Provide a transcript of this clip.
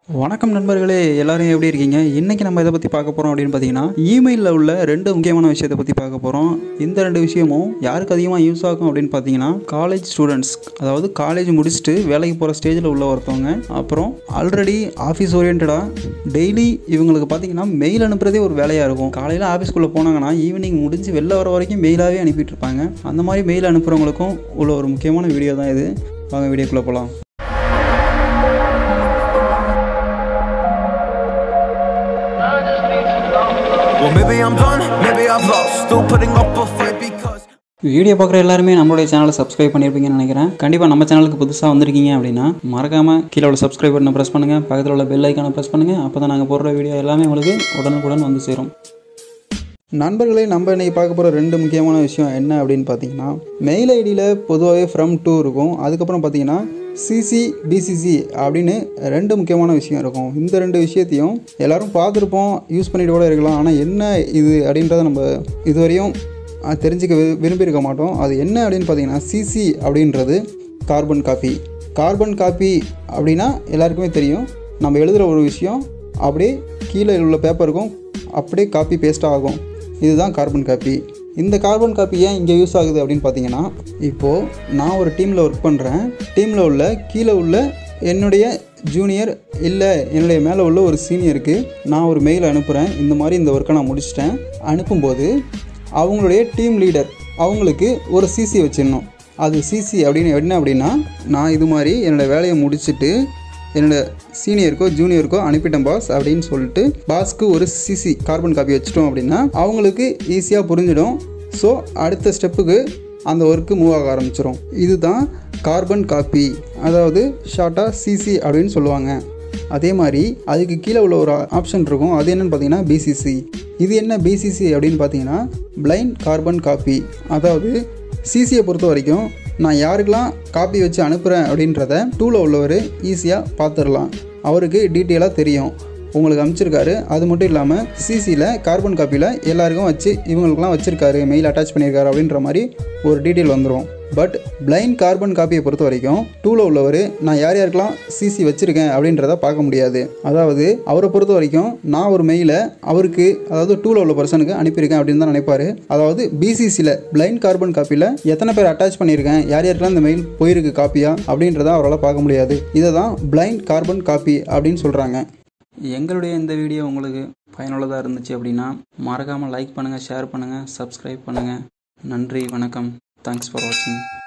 வணக்கம் நண்பர்களே எல்லாரும் எப்படி இருக்கீங்க இன்றைக்கி நம்ம இதை பற்றி பார்க்க போகிறோம் அப்படின்னு பார்த்தீங்கன்னா இமெயிலில் உள்ள ரெண்டு முக்கியமான விஷயத்தை பற்றி பார்க்க போகிறோம் இந்த ரெண்டு விஷயமும் யாருக்கு அதிகமாக யூஸ் ஆகும் அப்படின்னு பார்த்தீங்கன்னா காலேஜ் ஸ்டூடெண்ட்ஸ் அதாவது காலேஜ் முடிச்சுட்டு வேலைக்கு போகிற ஸ்டேஜில் உள்ள ஒருத்தவங்க அப்புறம் ஆல்ரெடி ஆஃபீஸ் ஓரியன்டாக டெய்லி இவங்களுக்கு பார்த்தீங்கன்னா மெயில் அனுப்புறதே ஒரு வேலையாக இருக்கும் காலையில் ஆஃபீஸ்க்குள்ளே போனாங்கன்னா ஈவினிங் முடிஞ்சு வெளில வர வரைக்கும் மெயிலாகவே அனுப்பிட்டு இருப்பாங்க அந்த மாதிரி மெயில் அனுப்புகிறவங்களுக்கும் உள்ள ஒரு முக்கியமான வீடியோ தான் இது வாங்க வீடியோக்குள்ளே போகலாம் Well, maybe I'm done, maybe I've lost. Still putting up a fight because. Video பார்க்குற எல்லாருமே நம்மளுடைய சேனலை சப்ஸ்கிரைப் பண்ணியிருப்பீங்கன்னு நினைக்கிறேன் கண்டிப்பாக நம்ம சேனலுக்கு புதுசாக வந்திருக்கீங்க அப்படின்னா மறக்காமல் கீழே உள்ள சப்ஸ்கிரைப் பட்டனை ப்ரெஸ் பண்ணுங்கள் பக்கத்தில் உள்ள பெல் ஐக்கானை ப்ரெஸ் பண்ணுங்கள் அப்போ தான் நாங்கள் போடுற வீடியோ எல்லாமே உங்களுக்கு உடனுக்குடன் வந்து சேரும் நண்பர்களே நம்ம இன்னைக்கு பார்க்க போகிற ரெண்டு முக்கியமான விஷயம் என்ன அப்படின்னு பார்த்தீங்கன்னா மெயில் ஐடியில் பொதுவாகவே ஃப்ரம் டூ இருக்கும் அதுக்கப்புறம் பார்த்தீங்கன்னா சிசி பிசிசி அப்படின்னு ரெண்டு முக்கியமான விஷயம் இருக்கும் இந்த ரெண்டு விஷயத்தையும் எல்லாரும் பார்த்துருப்போம் யூஸ் பண்ணிட்டு கூட இருக்கலாம் ஆனால் என்ன இது அப்படின்றத நம்ம இதுவரையும் அஹ், தெரிஞ்சுக்க வி- விரும்பியிருக்க மாட்டோம் அது என்ன அப்படின்னு பார்த்தீங்கன்னா சிசி அப்படின்றது கார்பன் காப்பி கார்பன் காப்பி அப்படின்னா எல்லாருக்குமே தெரியும் நம்ம எழுதுகிற ஒரு விஷயம் அப்படியே கீழே உள்ள பேப்பருக்கும் அப்படியே காப்பி பேஸ்ட் ஆகும் இதுதான் கார்பன் காப்பி இந்த கார்பன் காப்பி ஏன் இங்கே யூஸ் ஆகுது அப்படின்னு பார்த்தீங்கன்னா இப்போது நான் ஒரு டீமில் ஒர்க் பண்ணுறேன் டீமில் உள்ள கீழே உள்ள என்னுடைய ஜூனியர் இல்லை என்னுடைய மேலே உள்ள ஒரு சீனியருக்கு நான் ஒரு மெயில் அனுப்புகிறேன் இந்த மாதிரி இந்த ஒர்க்கை நான் முடிச்சிட்டேன் அனுப்பும்போது அவங்களுடைய டீம் லீடர் அவங்களுக்கு ஒரு சிசி வச்சிடணும் அது சிசி அப்படின்னு என்ன அப்படின்னா நான் இது மாதிரி என்னோடய வேலையை முடிச்சுட்டு என்னோட சீனியருக்கோ ஜூனியருக்கோ அனுப்பிட்டேன் பாஸ் அப்படின்னு சொல்லிட்டு பாஸ்க்கு ஒரு சிசி கார்பன் காப்பி வச்சிட்டோம் அப்படின்னா அவங்களுக்கு ஈஸியாக புரிஞ்சிடும் ஸோ அடுத்த ஸ்டெப்புக்கு அந்த ஒர்க்கு மூவ் ஆக ஆரம்பிச்சிடும் இதுதான் கார்பன் காப்பி அதாவது ஷார்ட்டாக சிசி அப்படின்னு சொல்லுவாங்க அதே மாதிரி அதுக்கு கீழே உள்ள ஒரு ஆப்ஷன் இருக்கும் அது என்னன்னு பார்த்தீங்கன்னா பிசிசி இது என்ன பிசிசி அப்படின்னு பார்த்தீங்கன்னா பிளைண்ட் கார்பன் காப்பி அதாவது சிசியை பொறுத்த வரைக்கும் நான் யாருக்கெல்லாம் காப்பி வச்சு அனுப்புகிறேன் அப்படின்றத டூவில் உள்ளவர் ஈஸியாக பார்த்துடலாம் அவருக்கு டீட்டெயிலாக தெரியும் உங்களுக்கு அனுப்பிச்சிருக்காரு அது மட்டும் இல்லாமல் சிசியில் கார்பன் காப்பியில் எல்லாருக்கும் வச்சு இவங்களுக்குலாம் வச்சுருக்காரு மெயில் அட்டாச் பண்ணியிருக்காரு அப்படின்ற மாதிரி ஒரு டீட்டெயில் வந்துடும் பட் பிளைண்ட் கார்பன் காப்பியை பொறுத்த வரைக்கும் டூவில் உள்ளவர் நான் யார் யாருக்கெல்லாம் சிசி வச்சுருக்கேன் அப்படின்றத பார்க்க முடியாது அதாவது அவரை பொறுத்த வரைக்கும் நான் ஒரு மெயிலை அவருக்கு அதாவது டூவில் உள்ள பர்சனுக்கு அனுப்பியிருக்கேன் அப்படின்னு தான் நினைப்பாரு அதாவது பிசிசியில் பிளைண்ட் கார்பன் காப்பியில் எத்தனை பேர் அட்டாச் பண்ணியிருக்கேன் யார் யாருக்கெல்லாம் இந்த மெயில் போயிருக்கு காப்பியா அப்படின்றத அவரால் பார்க்க முடியாது இதை தான் பிளைண்ட் கார்பன் காப்பி அப்படின்னு சொல்கிறாங்க எங்களுடைய இந்த வீடியோ உங்களுக்கு பயனுள்ளதாக இருந்துச்சு அப்படின்னா மறக்காமல் லைக் பண்ணுங்கள் ஷேர் பண்ணுங்கள் சப்ஸ்கிரைப் பண்ணுங்கள் நன்றி வணக்கம் தேங்க்ஸ் ஃபார் வாட்சிங்